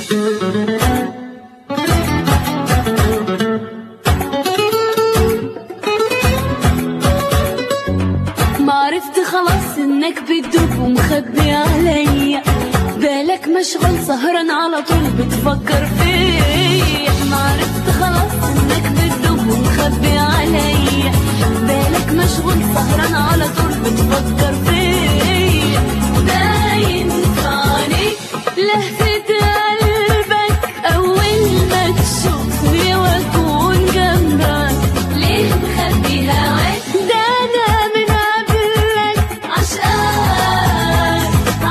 معرفت خلاص انك بتدوب ومخبي عليا بالك مشغول سهران على طول بتفكر فيا معرفت خلاص انك بتدوب ومخبي عليا بالك مشغول سهران على طول بتفكر فيا باين في عينيك لهفة قلبك أول ما تشوفني وأكون جنبك ليه مخبي هواك ده أنا من قبلك عشقان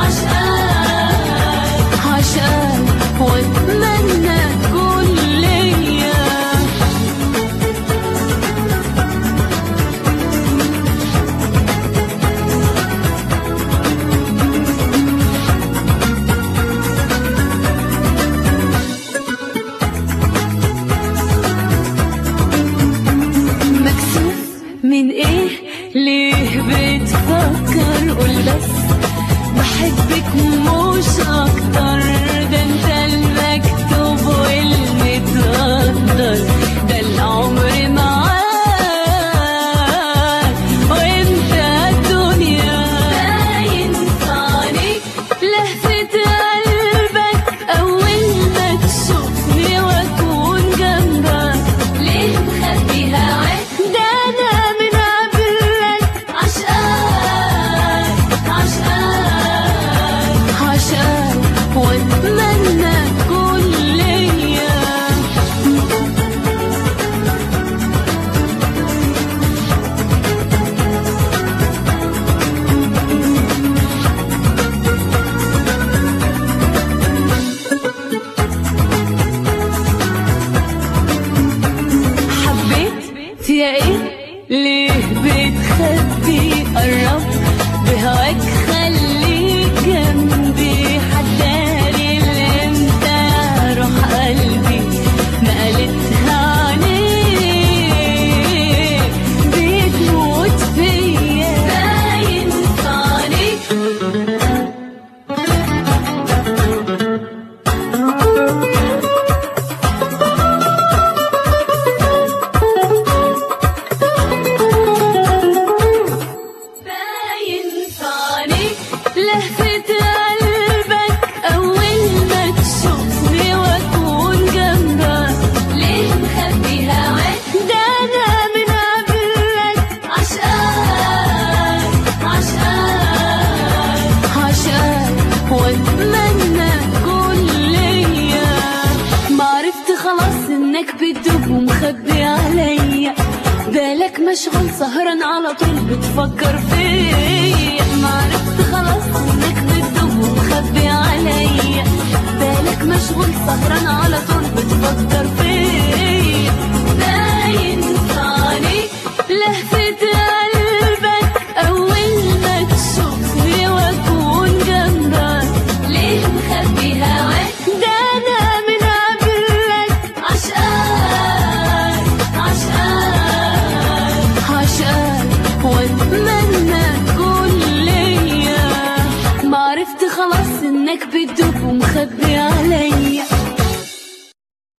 عشقان عشقان وأتمنى تكون ليا مكسوف من ايه ليه بتفكر قول بس بحبك مش اكتر ده انت المكتوب والمتقدر ده العمر معاك وانت الدنيا باين في عينيك لهفة قلبك اول ما تشوفني واكون جنبك ليه مخبي هواك ده انا من قبلك عشقان عشقان عشقان واتمنى تكون ليا حبيت يا ايه ليه بتخبي قرب بهواك خليك جنبي حداري اللي انت روح قلبي نقلتها عليك بتموت فيا باين في عينيك باين في عينيك لهفة قلبك أول ما تشوفني وأكون جنبك ليه مخبي هواك ده أنا من قبلك عشقان عشقان عشقان وأتمنى تكون ليا معرفت خلاص إنك بتدوب ومخبي عليا بالك مشغول سهران على طول بتفكر فيا معرفت خلاص انك بتدوب ومخبي عليا بالك مشغول سهران على طول بتفكر فيا باين في عينيك لهفة قلبك أول ما تشوفني وأكون جنبك ليه مخبي هواك ده أنا من قبلك عشقان عشقان عشقان وأتمنى تكون ليا معرفت خلاص إنك بت